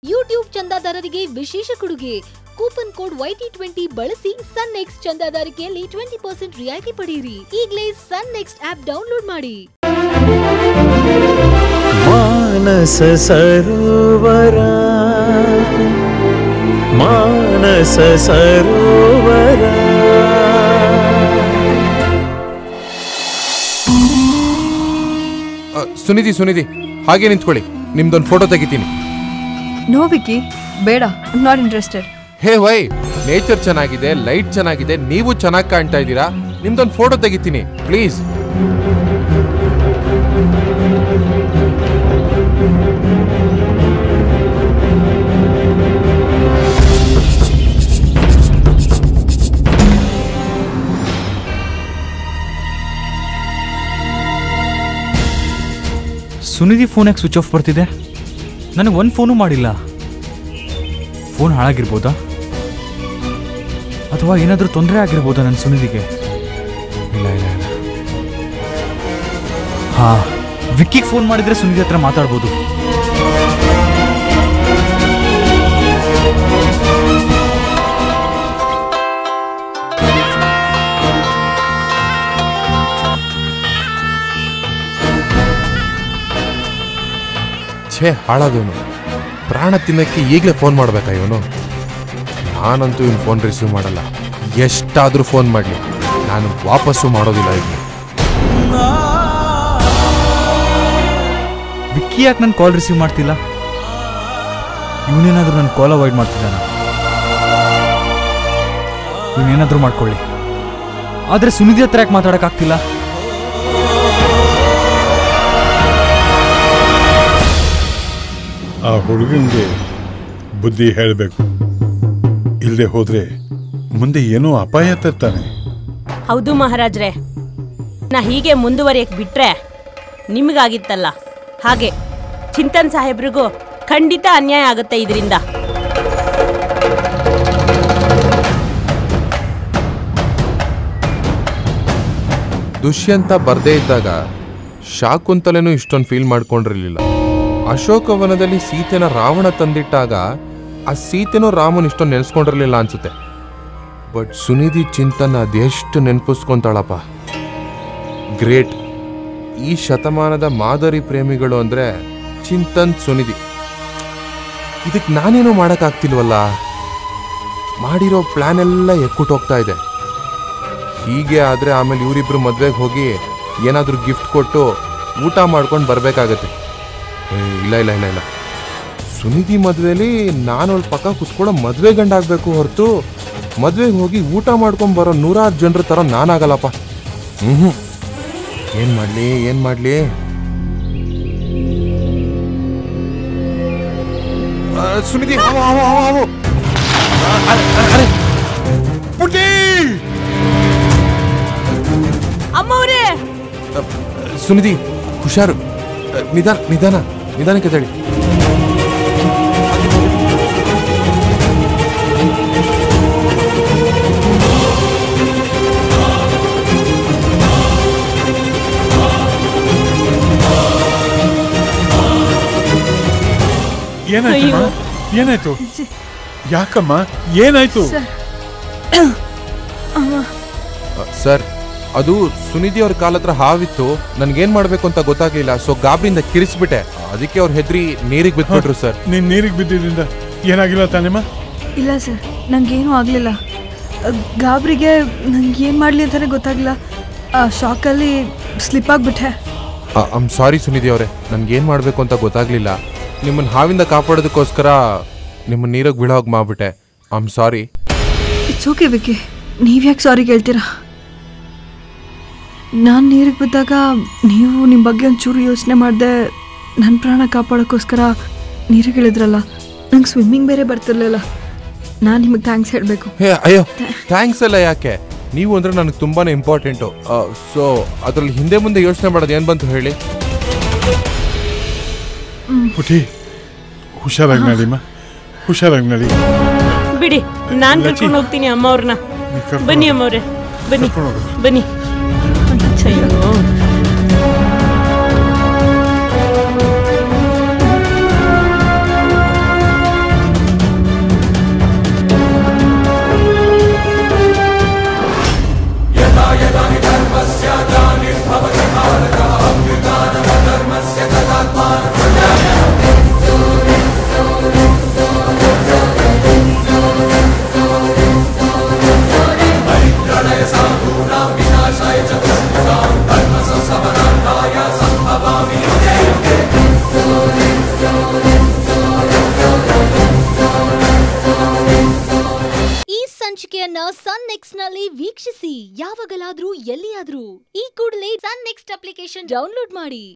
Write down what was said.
YouTube ಚಂದಾದಾರರಿಗೆ ವಿಶೇಷ ಕೊಡುಗೆ coupon code YT twenty ಬಳಸಿ ಸನ್ ನೆಕ್ಸ್ಟ್ ಚಂದಾದಾರಿಕೆಯಲ್ಲಿ ಟ್ವೆಂಟಿ ಪರ್ಸೆಂಟ್ ರಿಯಾಯಿತಿ ಪಡೆಯಿರಿ ಈಗಲೇ ಸನ್ ನೆಕ್ಸ್ಟ್ ಆಪ್ ಡೌನ್ಲೋಡ್ ಮಾಡಿ ಮಾನಸ ಸರೋವರ ಮಾನಸ ಸರೋವರ ಅ, ಸುನಿಧಿ ಸುನಿಧಿ ಹಾಗೆ ನಿಂತ್ಕೊಳ್ಳಿ ನಿಮ್ದೊಂದು ಫೋಟೋ ತೆಗಿತೀನಿ ನೋ ವಿಕಿ ಬೇಡ not interested hey why nature ಚೆನ್ನಾಗಿದೆ ಲೈಟ್ ಚೆನ್ನಾಗಿದೆ ನೀವು ಚೆನ್ನಾಗಿ ಕಾಣ್ತಾ ಇದ್ದೀರಾ ನಿಮ್ದೊಂದು ಫೋಟೋ ತೆಗಿತೀನಿ ಪ್ಲೀಸ್ ಸುನಿಧಿ ಫೋನ್ ಯಾಕೆ ಸ್ವಿಚ್ ಆಫ್ ಬರ್ತಿದೆ ನನಗೆ ಒಂದು ಫೋನು ಮಾಡಿಲ್ಲ ಫೋನ್ ಹಾಳಾಗಿರ್ಬೋದಾ ಅಥವಾ ಏನಾದರೂ ತೊಂದರೆ ಆಗಿರ್ಬೋದಾ ನನ್ನ ಸುನಿಧಿಗೆ ಇಲ್ಲ ಇಲ್ಲ ಇಲ್ಲ ಹಾ ವಿಕ್ಕಿಗೆ ಫೋನ್ ಮಾಡಿದ್ರೆ ಸುನಿಧಿ ಹತ್ರ ಮಾತಾಡ್ಬೋದು ಛೇ ಹಾಳಾದವನು ಪ್ರಾಣ ತಿನ್ನಕ್ಕೆ ಈಗಲೇ ಫೋನ್ ಮಾಡ್ಬೇಕಾ ಇವನು ನಾನಂತೂ ಇವನು ಫೋನ್ ರಿಸೀವ್ ಮಾಡಲ್ಲ ಎಷ್ಟಾದರೂ ಫೋನ್ ಮಾಡಲಿ ನಾನು ವಾಪಸ್ಸು ಮಾಡೋದಿಲ್ಲ ಇವನು ವಿಕ್ಕಿ ಯಾಕೆ ನನ್ನ ಕಾಲ್ ರಿಸೀವ್ ಮಾಡ್ತಿಲ್ಲ ಇವನೇನಾದ್ರೂ ನನ್ನ ಕಾಲ್ ಅವಾಯ್ಡ್ ಮಾಡ್ತಿದ್ದಾನ ಇವನೇನಾದ್ರೂ ಮಾಡ್ಕೊಳ್ಳಿ ಆದರೆ ಸುನಿಧಿ ಹತ್ರ ಯಾಕೆ ಮಾತಾಡೋಕ್ಕಾಗ್ತಿಲ್ಲ ಆ ಹುಡುಗನಿಗೆ ಬುದ್ಧಿ ಹೇಳಬೇಕು ಇಲ್ಲದೆ ಹೋದ್ರೆ ಮುಂದೆ ಏನೋ ಅಪಾಯ ತರ್ತಾನೆ ಹೌದು ಮಹಾರಾಜ್ರೆ ನಾ ಹೀಗೆ ಮುಂದುವರಿಯಕ್ ಬಿಟ್ರೆ ನಿಮಗಾಗಿತ್ತಲ್ಲ ಹಾಗೆ ಚಿಂತನ್ ಸಾಹೇಬ್ರಿಗೂ ಖಂಡಿತ ಅನ್ಯಾಯ ಆಗುತ್ತೆ ಇದರಿಂದ ದುಷ್ಯಂತ ಬರ್ದೇ ಇದ್ದಾಗ ಶಾಕುಂತಲೆನೂ ಇಷ್ಟೊಂದು ಫೀಲ್ ಮಾಡ್ಕೊಂಡಿರ್ಲಿಲ್ಲ ಅಶೋಕವನದಲ್ಲಿ ಸೀತೆನ ರಾವಣ ತಂದಿಟ್ಟಾಗ ಆ ಸೀತೆನೂ ರಾಮನ್ ಇಷ್ಟೊಂದು ನೆನೆಸ್ಕೊಂಡಿರ್ಲಿಲ್ಲ ಅನ್ಸುತ್ತೆ ಬಟ್ ಸುನಿಧಿ ಚಿಂತನ ಅದೆಷ್ಟು ನೆನಪಿಸ್ಕೊಂತಾಳಪ್ಪ ಗ್ರೇಟ್ ಈ ಶತಮಾನದ ಮಾದರಿ ಪ್ರೇಮಿಗಳು ಅಂದ್ರೆ ಚಿಂತನ್ ಸುನಿಧಿ ಇದಕ್ಕೆ ನಾನೇನೋ ಮಾಡೋಕ್ಕಾಗ್ತಿಲ್ವಲ್ಲ ಮಾಡಿರೋ ಪ್ಲಾನ್ ಎಲ್ಲ ಎಕ್ಕುಟ್ಟೋಗ್ತಾ ಇದೆ ಹೀಗೆ ಆದ್ರೆ ಆಮೇಲೆ ಇವರಿಬ್ರು ಮದ್ವೆಗೆ ಹೋಗಿ ಏನಾದ್ರೂ ಗಿಫ್ಟ್ ಕೊಟ್ಟು ಊಟ ಮಾಡ್ಕೊಂಡು ಬರ್ಬೇಕಾಗತ್ತೆ ಏ, ಇಲ್ಲ ಇಲ್ಲ ಇಲ್ಲ ಇಲ್ಲ ಸುನಿಧಿ ಮದ್ವೆಲಿ ನಾನು ಅವಳ ಪಕ್ಕ ಕುತ್ಕೊಳ್ಳೋ ಮದ್ವೆ ಗಂಡ ಆಗ್ಬೇಕು ಹೊರತು ಮದ್ವೆಗೆ ಹೋಗಿ ಊಟ ಮಾಡ್ಕೊಂಡ್ ಬರೋ ನೂರಾರು ಜನರ ತರ ನಾನಾಗಲ್ಲಪ್ಪ ಹ್ಮ್ ಏನ್ ಮಾಡ್ಲಿ ಏನ್ ಮಾಡ್ಲಿ ಆ, ಸುನಿಧಿ ಹಾವು ಹಾವು ಹಾವು ಹಾವು ಆ, ಅರೆ, ಅರೆ, ಅರೆ. ಪುಟ್ಟಿ ಅಮ್ಮವ್ರೇ ಸುನಿಧಿ ಹುಷಾರು ಅ, ನಿಧಾನ ನಿಧಾನ ನಿಧಾನಕ್ಕೆ ತಡಿ ಏನಾಯ್ತಮ್ಮ ಏನಾಯ್ತು ಯಾಕಮ್ಮ ಏನಾಯ್ತು ಅ, ಸರ್ ಅದು ಸುನಿಧಿ ಅವ್ರ ಕಾಲ ಹತ್ರ ಹಾವಿತ್ತು ನನ್ಗೇನ್ ಮಾಡ್ಬೇಕು ಅಂತ ಗೊತ್ತಾಗ್ಲಿಲ್ಲ ಸೊ ಗಾಬರಿಯಿಂದ ಕಿರಿಸ್ಬಿಟ್ಟೆ ಅದಕ್ಕೆ ಅವ್ರ ಹೆದ್ರಿ ನೀರಿಗೆ ಬಿದ್ಬಿಟ್ರು ಸರ್ ನೀನ್ ನೀರಿಗೆ ಬಿದ್ದಿದ್ರಿಂದ ಏನಾಗಿಲ್ಲ ತಾನೇಮ್ಮ ಇಲ್ಲ ಸರ್ ನಂಗೇನೂ ಆಗಲಿಲ್ಲ ಗಾಬರಿಗೆ ನಂಗೆ ಏನು ಮಾಡಲಿ ಅಂತಲೇ ಗೊತ್ತಾಗಲಿಲ್ಲ ಆ ಶಾಕಲ್ಲಿ ಸ್ಲಿಪ್ ಆಗಿಬಿಟ್ಟೆ ಐಮ್ ಸಾರಿ ಸುನಿಧಿ ಅವರೇ ನನ್ಗೇನ್ ಮಾಡ್ಬೇಕು ಅಂತ ಗೊತ್ತಾಗ್ಲಿಲ್ಲ ನಿಮ್ಮನ್ನ ಹಾವಿಂದ ಕಾಪಾಡೋದಕ್ಕೋಸ್ಕರ ನಿಮ್ಮನ್ನ ನೀರಿಗೆ ಬೀಳೋಗ್ ಮಾಡ್ಬಿಟ್ಟೆ I'm sorry it's okay Vicky ನೀವು ಯಾಕೆ ಸಾರಿ ಕೇಳ್ತೀರಾ ನಾನು ನೀರಿಗೆ ಬಿದ್ದಾಗ ನೀವು ನಿಮ್ಮ ಬಗ್ಗೆ ಒಂಚೂರು ಯೋಚನೆ ಮಾಡಿದೆ ನನ್ನ ಪ್ರಾಣ ಕಾಪಾಡೋಕ್ಕೋಸ್ಕರ ನೀರಿಗೆ ಇಳಿದ್ರಲ್ಲ ನಂಗೆ ಸ್ವಿಮ್ಮಿಂಗ್ ಬೇರೆ ಬರ್ತಿರ್ಲಿಲ್ಲ ನಾನು ನಿಮಗೆ ಥ್ಯಾಂಕ್ಸ್ ಹೇಳಬೇಕು ಹೇ ಅಯ್ಯೋ ಥ್ಯಾಂಕ್ಸ್ ಎಲ್ಲ ಯಾಕೆ ನೀವು ಅಂದ್ರೆ ನನಗೆ ತುಂಬಾನೇ ಇಂಪಾರ್ಟೆಂಟು ಸೊ ಅದ್ರಲ್ಲಿ ಹಿಂದೆ ಮುಂದೆ ಯೋಚನೆ ಮಾಡೋದು ಏನ್ ಬಂತು ಹೇಳಿ ಪುಟಿ ಹುಷಾರಾಗಿ ನಡಿಮ್ಮ ಹುಷಾರಾಗಿ ನಡಿ ಬಿಡಿ ನಾನ್ ಲಚ್ಚಿ. ಕರ್ಕೊಂಡು ಹೋಗ್ತೀನಿ ಅಮ್ಮ ಅವ್ರನ್ನ ನೀವ್ ಕರ್ಕೊಂಡ್ ಬನ್ನಿ ಹೋಗು. ಅಮ್ಮವ್ರೆ ಬನ್ನಿ ಕರ್ಕೊಂಡ್ ಹೋಗು. ಬನ್ನಿ ಅಯ್ಯೋ ಸನ್ ನೆಕ್ಸ್ಟ್ ನಲ್ಲಿ ವೀಕ್ಷಿಸಿ ಯಾವಾಗಲಾದ್ರೂ ಎಲ್ಲಿಯಾದ್ರೂ ಈ ಕೂಡಲೇ ಸನ್ ನೆಕ್ಸ್ಟ್ ಅಪ್ಲಿಕೇಶನ್ ಡೌನ್ಲೋಡ್ ಮಾಡಿ